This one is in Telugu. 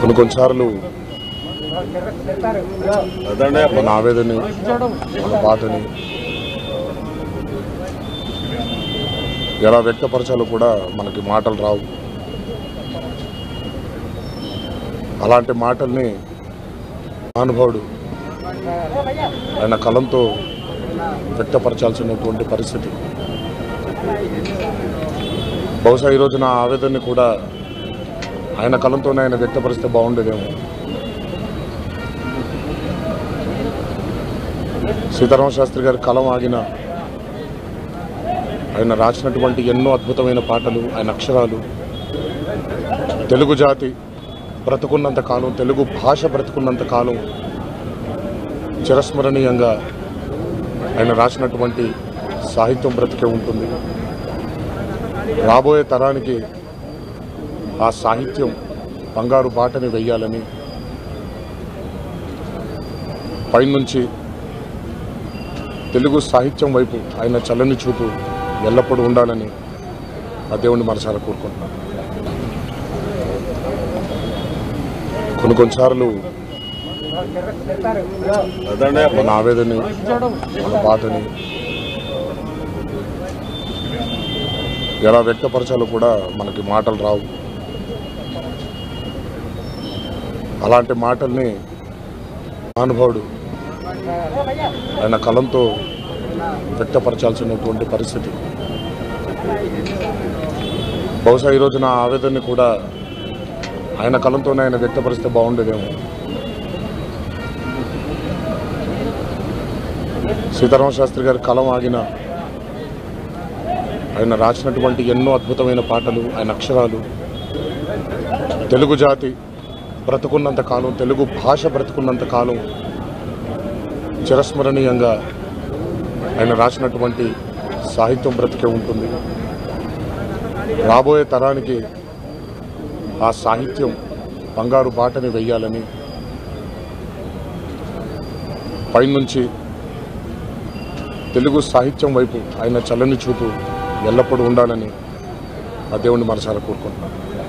కొన్ని కొన్నిసార్లు మన ఆవేదని మన బాధని ఎలా వ్యక్తపరచాలో కూడా మనకి మాటలు రావు అలాంటి మాటల్ని మహానుభావుడు ఆయన కలంతో వ్యక్తపరచాల్సినటువంటి పరిస్థితి బహుశా ఈరోజు నా ఆవేదనని కూడా ఆయన కలంతోనే ఆయన వ్యక్తపరిస్తే బాగుండేదేమో సీతారామ శాస్త్రి గారి కలం ఆగిన ఆయన రాసినటువంటి ఎన్నో అద్భుతమైన పాటలు ఆయన అక్షరాలు తెలుగు జాతి బ్రతుకున్నంత కాలం తెలుగు భాష బ్రతుకున్నంత కాలం చిరస్మరణీయంగా ఆయన రాసినటువంటి సాహిత్యం బ్రతికే ఉంటుంది రాబోయే తరానికి ఆ సాహిత్యం బంగారు బాటని వెయ్యాలని పైనుంచి తెలుగు సాహిత్యం వైపు ఆయన చల్లని చూపు ఎల్లప్పుడూ ఉండాలని ఆ దేవుణ్ణి మనసారా కోరుకుంటున్నాను కొన్ని కొన్నిసార్లు మన ఆవేదని మన బాధని ఎలా వ్యక్తపరచాలో కూడా మనకి మాటలు రావు అలాంటి మాటల్ని మహానుభావుడు ఆయన కలంతో వ్యక్తపరచాల్సినటువంటి పరిస్థితి బహుశా ఈరోజు నా ఆవేదనని కూడా ఆయన కలంతోనే ఆయన వ్యక్తపరిస్తే బాగుండేదేమో సీతారామ శాస్త్రి గారి కలం ఆగిన ఆయన రాసినటువంటి ఎన్నో అద్భుతమైన పాటలు ఆయన అక్షరాలు తెలుగు జాతి బ్రతుకున్నంత కాలం తెలుగు భాష బ్రతుకున్నంత కాలం చిరస్మరణీయంగా ఆయన రాసినటువంటి సాహిత్యం బ్రతికే ఉంటుంది రాబోయే తరానికి ఆ సాహిత్యం బంగారు బాటని వెయ్యాలని పైనుంచి తెలుగు సాహిత్యం వైపు ఆయన చల్లని చూపు ఎల్లప్పుడూ ఉండాలని ఆ దేవుణ్ణి మనసారా కోరుకుంటున్నాను